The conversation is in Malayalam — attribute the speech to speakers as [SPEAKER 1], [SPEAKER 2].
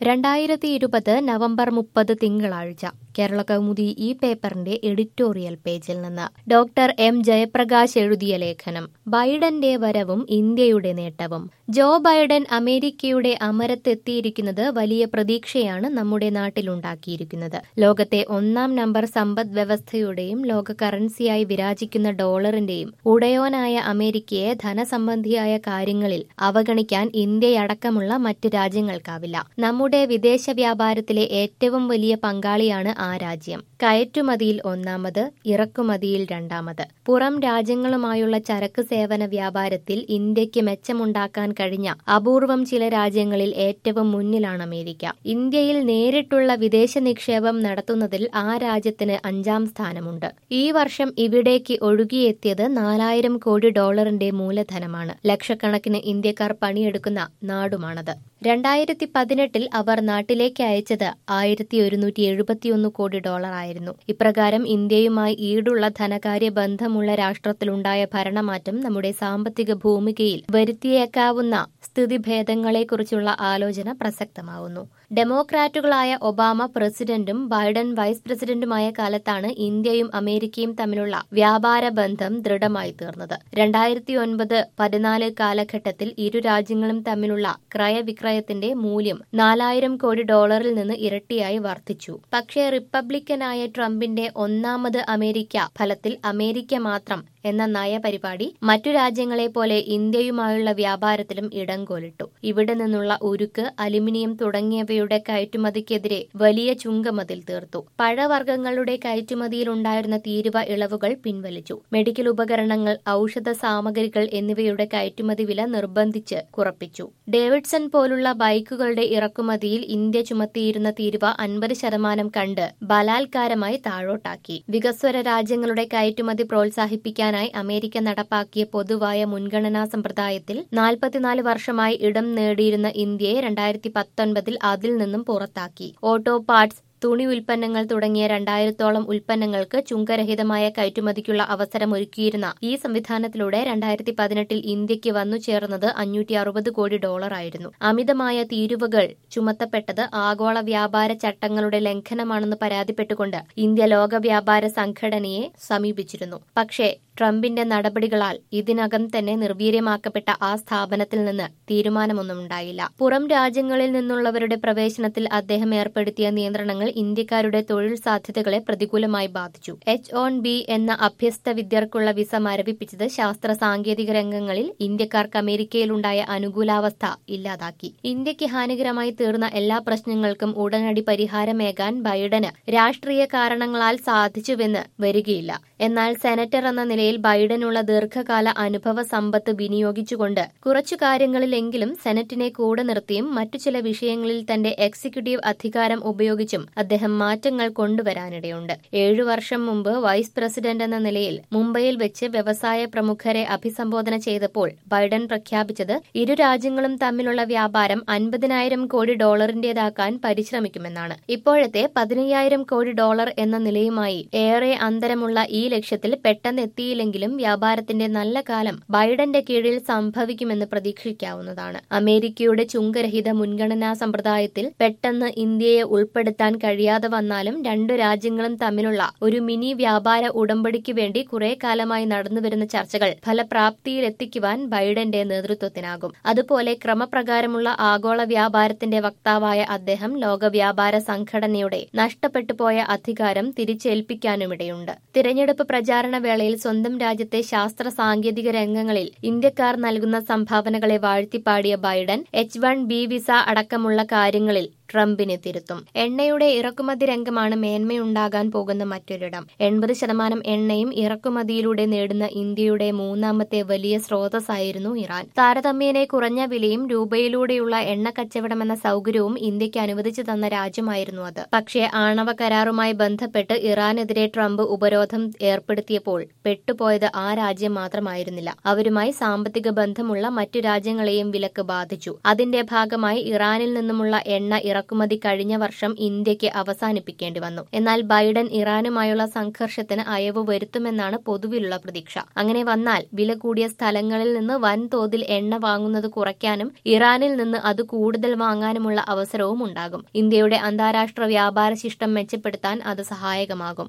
[SPEAKER 1] രണ്ടായിരത്തി ഇരുപത് നവംബർ മുപ്പത് തിങ്കളാഴ്ച കേരള കൗമുദി ഈ പേപ്പറിന്റെ എഡിറ്റോറിയൽ പേജിൽ നിന്ന് ഡോക്ടർ എം ജയപ്രകാശ് എഴുതിയ ലേഖനം ബൈഡന്റെ വരവും ഇന്ത്യയുടെ നേട്ടവും ജോ ബൈഡൻ അമേരിക്കയുടെ അമരത്തെത്തിയിരിക്കുന്നത് വലിയ പ്രതീക്ഷയാണ് നമ്മുടെ നാട്ടിലുണ്ടാക്കിയിരിക്കുന്നത് ലോകത്തെ ഒന്നാം നമ്പർ സമ്പദ് വ്യവസ്ഥയുടെയും ലോക കറൻസിയായി വിരാജിക്കുന്ന ഡോളറിന്റെയും ഉടയോനായ അമേരിക്കയെ ധനസംബന്ധിയായ കാര്യങ്ങളിൽ അവഗണിക്കാൻ ഇന്ത്യയടക്കമുള്ള മറ്റ് രാജ്യങ്ങൾക്കാവില്ല നമ്മുടെ വിദേശ വ്യാപാരത്തിലെ ഏറ്റവും വലിയ പങ്കാളിയാണ് ആ രാജ്യം കയറ്റുമതിയിൽ ഒന്നാമത് ഇറക്കുമതിയിൽ രണ്ടാമത് പുറം രാജ്യങ്ങളുമായുള്ള ചരക്ക് സേവന വ്യാപാരത്തിൽ ഇന്ത്യക്ക് മെച്ചമുണ്ടാക്കാൻ കഴിഞ്ഞ അപൂർവം ചില രാജ്യങ്ങളിൽ ഏറ്റവും മുന്നിലാണ് അമേരിക്ക ഇന്ത്യയിൽ നേരിട്ടുള്ള വിദേശ നിക്ഷേപം നടത്തുന്നതിൽ ആ രാജ്യത്തിന് അഞ്ചാം സ്ഥാനമുണ്ട് ഈ വർഷം ഇവിടേക്ക് ഒഴുകിയെത്തിയത് നാലായിരം കോടി ഡോളറിന്റെ മൂലധനമാണ് ലക്ഷക്കണക്കിന് ഇന്ത്യക്കാർ പണിയെടുക്കുന്ന നാടുമാണത് രണ്ടായിരത്തി പതിനെട്ടിൽ അവർ നാട്ടിലേക്ക് അയച്ചത് ആയിരത്തി ഒരുന്നൂറ്റി എഴുപത്തിയൊന്ന് കോടി ഡോളറായിരുന്നു ഇപ്രകാരം ഇന്ത്യയുമായി ഈടുള്ള ധനകാര്യ ബന്ധമുള്ള രാഷ്ട്രത്തിലുണ്ടായ ഭരണമാറ്റം നമ്മുടെ സാമ്പത്തിക ഭൂമികയിൽ വരുത്തിയേക്കാവുന്ന സ്ഥിതിഭേദങ്ങളെക്കുറിച്ചുള്ള ആലോചന പ്രസക്തമാവുന്നു ഡെമോക്രാറ്റുകളായ ഒബാമ പ്രസിഡന്റും ബൈഡൻ വൈസ് പ്രസിഡന്റുമായ കാലത്താണ് ഇന്ത്യയും അമേരിക്കയും തമ്മിലുള്ള വ്യാപാര ബന്ധം ദൃഢമായി തീർന്നത് രണ്ടായിരത്തി ഒൻപത് പതിനാല് കാലഘട്ടത്തിൽ ഇരു രാജ്യങ്ങളും തമ്മിലുള്ള ക്രയവിക്രയത്തിന്റെ മൂല്യം നാലായിരം കോടി ഡോളറിൽ നിന്ന് ഇരട്ടിയായി വർദ്ധിച്ചു പക്ഷേ റിപ്പബ്ലിക്കനായ ട്രംപിന്റെ ഒന്നാമത് അമേരിക്ക ഫലത്തിൽ അമേരിക്ക മാത്രം എന്ന നയപരിപാടി മറ്റു രാജ്യങ്ങളെ പോലെ ഇന്ത്യയുമായുള്ള വ്യാപാരത്തിലും ഇടം കൊലിട്ടു ഇവിടെ നിന്നുള്ള ഉരുക്ക് അലുമിനിയം തുടങ്ങിയവയുടെ കയറ്റുമതിക്കെതിരെ വലിയ ചുങ്കമതിൽ തീർത്തു പഴവർഗ്ഗങ്ങളുടെ കയറ്റുമതിയിലുണ്ടായിരുന്ന തീരുവ ഇളവുകൾ പിൻവലിച്ചു മെഡിക്കൽ ഉപകരണങ്ങൾ ഔഷധ സാമഗ്രികൾ എന്നിവയുടെ കയറ്റുമതി വില നിർബന്ധിച്ച് കുറപ്പിച്ചു ഡേവിഡ്സൺ പോലുള്ള ബൈക്കുകളുടെ ഇറക്കുമതിയിൽ ഇന്ത്യ ചുമത്തിയിരുന്ന തീരുവ അൻപത് ശതമാനം കണ്ട് ബലാത്കാരമായി താഴോട്ടാക്കി വികസ്വര രാജ്യങ്ങളുടെ കയറ്റുമതി പ്രോത്സാഹിപ്പിക്കാൻ ചെയ്യാനായി അമേരിക്ക നടപ്പാക്കിയ പൊതുവായ മുൻഗണനാ സമ്പ്രദായത്തിൽ നാൽപ്പത്തിനാല് വർഷമായി ഇടം നേടിയിരുന്ന ഇന്ത്യയെ രണ്ടായിരത്തി പത്തൊൻപതിൽ അതിൽ നിന്നും പുറത്താക്കി ഓട്ടോ പാർട്സ് തുണി ഉൽപ്പന്നങ്ങൾ തുടങ്ങിയ രണ്ടായിരത്തോളം ഉൽപ്പന്നങ്ങൾക്ക് ചുങ്കരഹിതമായ കയറ്റുമതിക്കുള്ള അവസരമൊരുക്കിയിരുന്ന ഈ സംവിധാനത്തിലൂടെ രണ്ടായിരത്തി പതിനെട്ടിൽ ഇന്ത്യക്ക് വന്നു ചേർന്നത് അഞ്ഞൂറ്റി അറുപത് കോടി ഡോളറായിരുന്നു അമിതമായ തീരുവകൾ ചുമത്തപ്പെട്ടത് ആഗോള വ്യാപാര ചട്ടങ്ങളുടെ ലംഘനമാണെന്ന് പരാതിപ്പെട്ടുകൊണ്ട് ഇന്ത്യ ലോക വ്യാപാര സംഘടനയെ സമീപിച്ചിരുന്നു പക്ഷേ ട്രംപിന്റെ നടപടികളാൽ ഇതിനകം തന്നെ നിർവീര്യമാക്കപ്പെട്ട ആ സ്ഥാപനത്തിൽ നിന്ന് തീരുമാനമൊന്നും ഉണ്ടായില്ല പുറം രാജ്യങ്ങളിൽ നിന്നുള്ളവരുടെ പ്രവേശനത്തിൽ അദ്ദേഹം ഏർപ്പെടുത്തിയ നിയന്ത്രണങ്ങൾ ഇന്ത്യക്കാരുടെ തൊഴിൽ സാധ്യതകളെ പ്രതികൂലമായി ബാധിച്ചു എച്ച് ഓൺ ബി എന്ന അഭ്യസ്ത വിദ്യർക്കുള്ള വിസ മരവിപ്പിച്ചത് ശാസ്ത്ര സാങ്കേതിക രംഗങ്ങളിൽ ഇന്ത്യക്കാർക്ക് അമേരിക്കയിലുണ്ടായ അനുകൂലാവസ്ഥ ഇല്ലാതാക്കി ഇന്ത്യക്ക് ഹാനികരമായി തീർന്ന എല്ലാ പ്രശ്നങ്ങൾക്കും ഉടനടി പരിഹാരമേകാൻ ബൈഡന് രാഷ്ട്രീയ കാരണങ്ങളാൽ സാധിച്ചുവെന്ന് വരികയില്ല എന്നാൽ സെനറ്റർ എന്ന നിലയിൽ ബൈഡനുള്ള ദീർഘകാല അനുഭവ സമ്പത്ത് വിനിയോഗിച്ചുകൊണ്ട് കുറച്ചു കാര്യങ്ങളിലെങ്കിലും സെനറ്റിനെ കൂടെ നിർത്തിയും മറ്റു ചില വിഷയങ്ങളിൽ തന്റെ എക്സിക്യൂട്ടീവ് അധികാരം ഉപയോഗിച്ചും അദ്ദേഹം മാറ്റങ്ങൾ കൊണ്ടുവരാനിടയുണ്ട് ഏഴു വർഷം മുമ്പ് വൈസ് പ്രസിഡന്റ് എന്ന നിലയിൽ മുംബൈയിൽ വെച്ച് വ്യവസായ പ്രമുഖരെ അഭിസംബോധന ചെയ്തപ്പോൾ ബൈഡൻ പ്രഖ്യാപിച്ചത് ഇരു രാജ്യങ്ങളും തമ്മിലുള്ള വ്യാപാരം അൻപതിനായിരം കോടി ഡോളറിന്റേതാക്കാൻ പരിശ്രമിക്കുമെന്നാണ് ഇപ്പോഴത്തെ പതിനയ്യായിരം കോടി ഡോളർ എന്ന നിലയുമായി ഏറെ അന്തരമുള്ള ഈ ലക്ഷ്യത്തിൽ പെട്ടെന്ന് എത്തിയില്ലെങ്കിലും വ്യാപാരത്തിന്റെ നല്ല കാലം ബൈഡന്റെ കീഴിൽ സംഭവിക്കുമെന്ന് പ്രതീക്ഷിക്കാവുന്നതാണ് അമേരിക്കയുടെ ചുങ്കരഹിത മുൻഗണനാ സമ്പ്രദായത്തിൽ പെട്ടെന്ന് ഇന്ത്യയെ ഉൾപ്പെടുത്താൻ കഴിയാതെ വന്നാലും രണ്ടു രാജ്യങ്ങളും തമ്മിലുള്ള ഒരു മിനി വ്യാപാര ഉടമ്പടിക്ക് വേണ്ടി കുറെ കാലമായി നടന്നുവരുന്ന ചർച്ചകൾ ഫലപ്രാപ്തിയിലെത്തിക്കുവാൻ ബൈഡന്റെ നേതൃത്വത്തിനാകും അതുപോലെ ക്രമപ്രകാരമുള്ള ആഗോള വ്യാപാരത്തിന്റെ വക്താവായ അദ്ദേഹം ലോക വ്യാപാര സംഘടനയുടെ നഷ്ടപ്പെട്ടുപോയ അധികാരം തിരിച്ചേൽപ്പിക്കാനുമിടയുണ്ട് തിരഞ്ഞെടുപ്പ് പ്രചാരണ വേളയിൽ സ്വന്തം രാജ്യത്തെ ശാസ്ത്ര സാങ്കേതിക രംഗങ്ങളിൽ ഇന്ത്യക്കാർ നൽകുന്ന സംഭാവനകളെ വാഴ്ത്തിപ്പാടിയ Biden H one B visa അടക്കമുള്ള കാര്യങ്ങളിൽ ട്രംപിനെ തിരുത്തും എണ്ണയുടെ ഇറക്കുമതി രംഗമാണ് മേന്മയുണ്ടാകാൻ പോകുന്ന മറ്റൊരിടം എൺപത് ശതമാനം എണ്ണയും ഇറക്കുമതിയിലൂടെ നേടുന്ന ഇന്ത്യയുടെ മൂന്നാമത്തെ വലിയ സ്രോതസ്സായിരുന്നു ഇറാൻ താരതമ്യേന കുറഞ്ഞ വിലയും രൂപയിലൂടെയുള്ള എണ്ണ കച്ചവടം എന്ന സൗകര്യവും ഇന്ത്യക്ക് അനുവദിച്ചു തന്ന രാജ്യമായിരുന്നു അത് പക്ഷേ ആണവ കരാറുമായി ബന്ധപ്പെട്ട് ഇറാനെതിരെ ട്രംപ് ഉപരോധം ഏർപ്പെടുത്തിയപ്പോൾ പെട്ടുപോയത് ആ രാജ്യം മാത്രമായിരുന്നില്ല അവരുമായി സാമ്പത്തിക ബന്ധമുള്ള മറ്റു രാജ്യങ്ങളെയും വിലക്ക് ബാധിച്ചു അതിന്റെ ഭാഗമായി ഇറാനിൽ നിന്നുമുള്ള എണ്ണ ഇറക്കുമതി കഴിഞ്ഞ വർഷം ഇന്ത്യക്ക് അവസാനിപ്പിക്കേണ്ടി വന്നു എന്നാൽ ബൈഡൻ ഇറാനുമായുള്ള സംഘർഷത്തിന് അയവ് വരുത്തുമെന്നാണ് പൊതുവിലുള്ള പ്രതീക്ഷ അങ്ങനെ വന്നാൽ വില കൂടിയ സ്ഥലങ്ങളിൽ നിന്ന് വൻതോതിൽ എണ്ണ വാങ്ങുന്നത് കുറയ്ക്കാനും ഇറാനിൽ നിന്ന് അത് കൂടുതൽ വാങ്ങാനുമുള്ള അവസരവും ഉണ്ടാകും ഇന്ത്യയുടെ അന്താരാഷ്ട്ര വ്യാപാര ശിഷ്ടം മെച്ചപ്പെടുത്താൻ അത് സഹായകമാകും